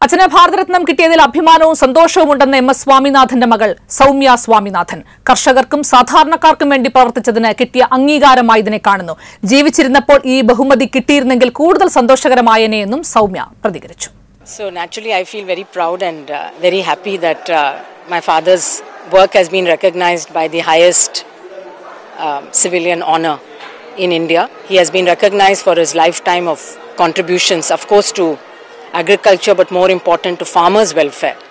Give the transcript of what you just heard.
അച്ഛന് ഭാരതരത്നം കിട്ടിയതിൽ അഭിമാനവും സന്തോഷവും ഉണ്ടെന്ന് എം എസ് സ്വാമിനാഥന്റെ മകൾ സൗമ്യ സ്വാമിനാഥൻ കർഷകർക്കും സാധാരണക്കാർക്കും വേണ്ടി പ്രവർത്തിച്ചതിന് കിട്ടിയ അംഗീകാരമായി ഇതിനെ കാണുന്നു ജീവിച്ചിരുന്നപ്പോൾ ഈ ബഹുമതി കിട്ടിയിരുന്നെങ്കിൽ കൂടുതൽ സന്തോഷകരമായേനെ എന്നും സൗമ്യ പ്രതികരിച്ചു So naturally, I feel very proud and uh, very happy that uh, my father's work has been recognized by the highest um, civilian honor in India. He has been recognized for his lifetime of contributions, of course, to agriculture, but more important to farmers' welfare.